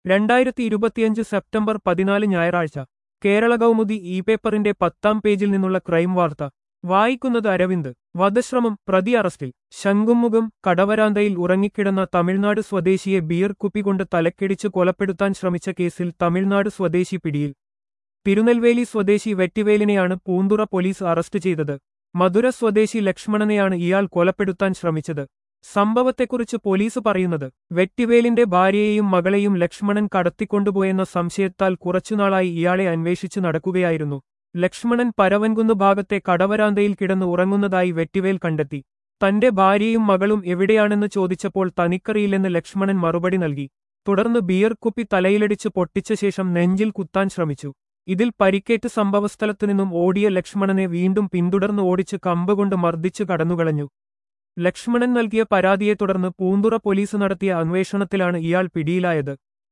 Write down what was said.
രണ്ടായിരത്തി ഇരുപത്തിയഞ്ച് സെപ്റ്റംബർ പതിനാല് ഞായറാഴ്ച കേരള കൗമുദി ഇ പേപ്പറിന്റെ പത്താം പേജിൽ നിന്നുള്ള ക്രൈം വാർത്ത വായിക്കുന്നത് അരവിന്ദ് വധശ്രമം പ്രതി അറസ്റ്റിൽ ശംഖുമുഖം കടവരാന്തയിൽ ഉറങ്ങിക്കിടന്ന തമിഴ്നാട് സ്വദേശിയെ ബിയർ കുപ്പി കൊണ്ട് തലക്കിടിച്ച് കൊലപ്പെടുത്താൻ ശ്രമിച്ച കേസിൽ തമിഴ്നാട് സ്വദേശി പിടിയിൽ തിരുനെൽവേലി സ്വദേശി വെറ്റിവേലിനെയാണ് പൂന്തുറ പോലീസ് അറസ്റ്റ് ചെയ്തത് മധുര സ്വദേശി ലക്ഷ്മണനെയാണ് ഇയാൾ കൊലപ്പെടുത്താൻ ശ്രമിച്ചത് സംഭവത്തെക്കുറിച്ച് പോലീസ് പറയുന്നത് വെട്ടിവേലിന്റെ ഭാര്യയെയും മകളെയും ലക്ഷ്മണൻ കടത്തിക്കൊണ്ടുപോയെന്ന സംശയത്താൽ കുറച്ചുനാളായി ഇയാളെ അന്വേഷിച്ചു നടക്കുകയായിരുന്നു ലക്ഷ്മണൻ പരവൻകുന്ന് ഭാഗത്തെ കടവരാന്തയിൽ കിടന്ന് ഉറങ്ങുന്നതായി വെട്ടിവേൽ കണ്ടെത്തി തന്റെ ഭാര്യയും മകളും എവിടെയാണെന്ന് ചോദിച്ചപ്പോൾ തനിക്കറിയില്ലെന്ന് ലക്ഷ്മണൻ മറുപടി നൽകി തുടർന്ന് ബിയർ കുപ്പി തലയിലടിച്ച് പൊട്ടിച്ച ശേഷം നെഞ്ചിൽ കുത്താൻ ശ്രമിച്ചു ഇതിൽ പരിക്കേറ്റ് സംഭവസ്ഥലത്തു നിന്നും ഓടിയ ലക്ഷ്മണനെ വീണ്ടും പിന്തുടർന്ന് ഓടിച്ച് കമ്പ് കൊണ്ട് മർദ്ദിച്ചു കടന്നുകളഞ്ഞു ലക്ഷ്മണൻ നൽകിയ പരാതിയെ തുടർന്ന് പൂന്തുറ പോലീസ് നടത്തിയ അന്വേഷണത്തിലാണ് ഇയാൾ പിടിയിലായത്